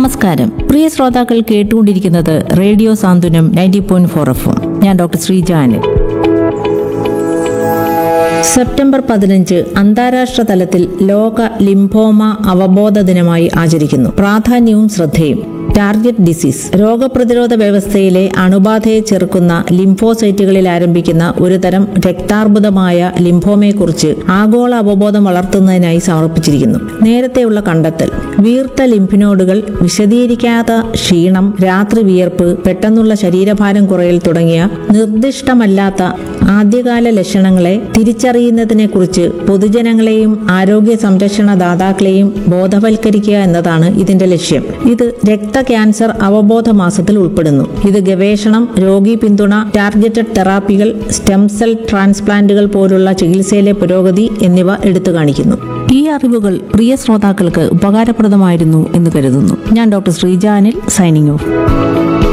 നമസ്കാരം പ്രിയ ശ്രോതാക്കൾ കേട്ടുകൊണ്ടിരിക്കുന്നത് radio Santhwanam ninety point four F ഞാൻ ഡോക്ടർ ശ്രീജാനൻ സെപ്റ്റംബർ പതിനഞ്ച് അന്താരാഷ്ട്ര തലത്തിൽ ലോക ലിംഫോമ അവബോധ ദിനമായി ആചരിക്കുന്നു പ്രാധാന്യവും ശ്രദ്ധയും ടാർഗറ്റ് ഡിസീസ് രോഗപ്രതിരോധ വ്യവസ്ഥയിലെ അണുബാധയെ ചെറുക്കുന്ന ലിംഫോസൈറ്റുകളിൽ ആരംഭിക്കുന്ന ഒരു തരം രക്താർബുദമായ ലിംഫോമയെക്കുറിച്ച് ആഗോള അവബോധം വളർത്തുന്നതിനായി സമർപ്പിച്ചിരിക്കുന്നു നേരത്തെയുള്ള കണ്ടെത്തൽ വീർത്ത ലിംഫിനോഡുകൾ വിശദീകരിക്കാത്ത ക്ഷീണം രാത്രി വിയർപ്പ് പെട്ടെന്നുള്ള ശരീരഭാരം കുറയൽ തുടങ്ങിയ നിർദ്ദിഷ്ടമല്ലാത്ത ആദ്യകാല ലക്ഷണങ്ങളെ തിരിച്ചറിയുന്നതിനെക്കുറിച്ച് പൊതുജനങ്ങളെയും ആരോഗ്യ സംരക്ഷണ ദാതാക്കളെയും ബോധവൽക്കരിക്കുക എന്നതാണ് ഇതിന്റെ ലക്ഷ്യം ഇത് രക്ത ക്യാൻസർ അവബോധ മാസത്തിൽ ഉൾപ്പെടുന്നു ഇത് ഗവേഷണം രോഗി പിന്തുണ ടാർഗറ്റഡ് തെറാപ്പികൾ സ്റ്റെം സെൽ ട്രാൻസ്പ്ലാന്റുകൾ പോലുള്ള ചികിത്സയിലെ പുരോഗതി എന്നിവ എടുത്തു കാണിക്കുന്നു ഈ അറിവുകൾ പ്രിയ ശ്രോതാക്കൾക്ക് ഉപകാരപ്രദമായിരുന്നു എന്ന് കരുതുന്നു ഞാൻ ഡോക്ടർ ശ്രീജാനിൽ സൈനിങ് ഓഫ്